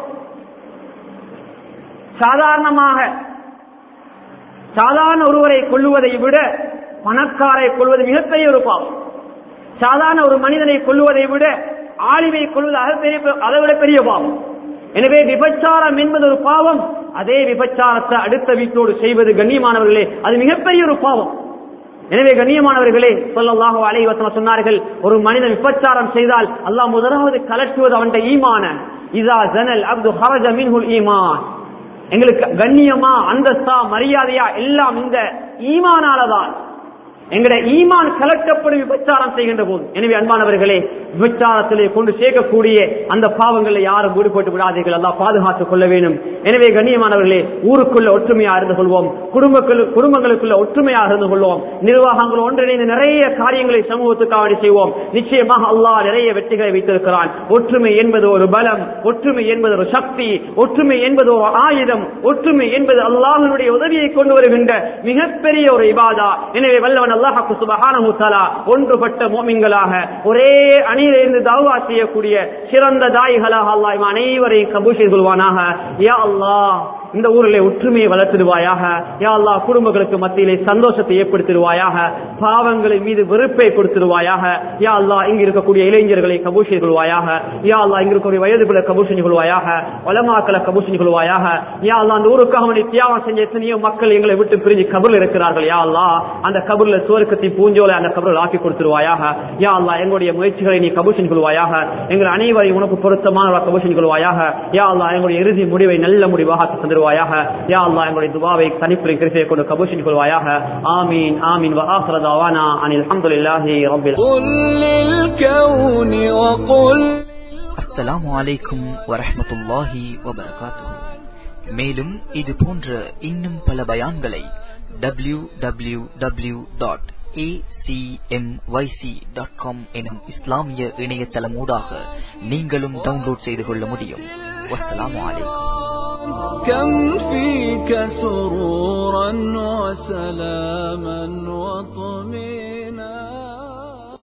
சாதாரணமாக சாதாரண ஒருவரை கொல்லுவதை விட பணக்காரை கொள்வது மிகப்பெரிய ஒரு பாவம் சாதாரண ஒரு மனிதனை கொல்லுவதை விட ஆளிவை கொள்வது அதை பெரிய- அதை விட பெரிய பாவம் எனவே விபச்சாரம் என்பது ஒரு பாவம் அதே விபச்சாரத்தை அடுத்த வீட்டோடு செய்வது கண்ணியமானவர்களே அது மிகப்பெரிய ஒரு பாவம் எனவே கண்ணியமானவர்களே சொல்லல்லாஹு அலைஹி வஸல்லம் சொன்னார்கள் ஒரு மனிதன் விபச்சாரம் செய்தால் அல்லாஹ் முதலாவது கலட்டுவது அவன் ஈமான இதா ஜனல் அப்து ஹரஜ மின்ஹுல் ஈமான் எங்களுக்கு கண்ணியமா அந்தஸ்தா மரியாதையா எல்லாம் இந்த ஈமானாலதான் எங்களுடைய ஈமான் கலட்டப்படும் விபச்சாரம் செய்கின்ற போது எனவே அன்பானவர்களே விபச்சாரத்திலே கொண்டு சேர்க்கக்கூடிய அந்த பாவங்களை யாரும் ஈடுபட்டு விடாதீர்கள் எல்லாம் பாதுகாத்துக் கொள்ள வேண்டும் எனவே கண்ணியமானவர்களே ஊருக்குள்ள ஒற்றுமையா இருந்து கொள்வோம் குடும்பக்குள்ள குடும்பங்களுக்குள்ள ஒற்றுமையாக இருந்து கொள்வோம் நிர்வாகங்கள் ஒன்றிணைந்து நிறைய காரியங்களை சமூகத்துக்காக செய்வோம் நிச்சயமாக அல்லாஹ் நிறைய வெற்றிகளை வைத்திருக்கிறான் ஒற்றுமை என்பது ஒரு பலம் ஒற்றுமை என்பது ஒரு சக்தி ஒற்றுமை என்பது ஒரு ஆயுதம் ஒற்றுமை என்பது அல்லாஹனுடைய உதவியை கொண்டு வருகின்ற மிகப்பெரிய ஒரு இபாதா எனவே வல்லவன் அல்லாஹாக்கு சுபஹானஹு தஆலா ஒன்றுபட்ட மோமின்களாக ஒரே அணியில இருந்து தாவா செய்யக்கூடிய சிறந்த தாய்களாக அல்லாஹ் இவன் அனைவரையும் கபூல் செய்து கொள்வானாக யா அல்லாஹ் இந்த ஊரிலே ஒற்றுமையை வளர்த்திடுவாயாக யா அல்லாஹ் குடும்பங்களுக்கு மத்தியிலே சந்தோஷத்தை ஏற்படுத்திடுவாயாக பாவங்களை மீது வெறுப்பை கொடுத்திடுவாயாக யா அல்லாஹ் இங்கு இருக்கக்கூடிய இளைஞர்களை கபூல் செய்து கொள்வாயாக யா அல்லாஹ் இங்கு இருக்கக்கூடிய வயதுகளை கபூல் செஞ்சு கொள்வாயாக வளமாக்களை கபூல் செஞ்சு கொள்வாயாக யா அல்லாஹ் அந்த ஊருக்காக வேண்டி தியாகம் செஞ்ச எத்தனையோ மக்கள் எங்களை விட்டு பிரிஞ்சு கபூல் இருக்கிறார்கள் யா அல்லாஹ் அந்த கபூர்ல சுவர்க்கத்தை பூஞ்சோலை அந்த கபூரில் ஆக்கி கொடுத்துருவாயாக யா அல்லாஹ் எங்களுடைய முயற்சிகளை நீ கபூல் செஞ்சு கொள்வாயாக எங்கள் அனைவரையும் உனக்கு பொருத்தமான கபூல் செஞ்சு கொள்வாயாக யா அல்லாஹ் எங்களுடைய இறுதி முடிவை நல்ல முடிவாக ஆக்கி தந்துருவாயாக யா அல்லாஹ் எங்களுடைய துவாவை தனிப்புரை கிருப்பையை கொண்டு கபூல் செஞ்சு கொள்வாயாக ஆமீன் ஆமீன் وآخر دعوانا عن الحمد لله رب العالمين قل للكون وقل அஸ்ஸலாமு அலைக்கும் வரஹ்மத்துல்லாஹி வபரகாத்துஹு மேலும் இது போன்ற இன்னும் பல பயான்களை டபிள்யூ டபிள்யூ டபிள்யூ டாட் எனும் இஸ்லாமிய இணையதளமூடாக நீங்களும் டவுன்லோட் செய்து கொள்ள முடியும் வஸ்ஸலாமு அலைக்கும் كم فيك سرورا وسلاما وطمئنا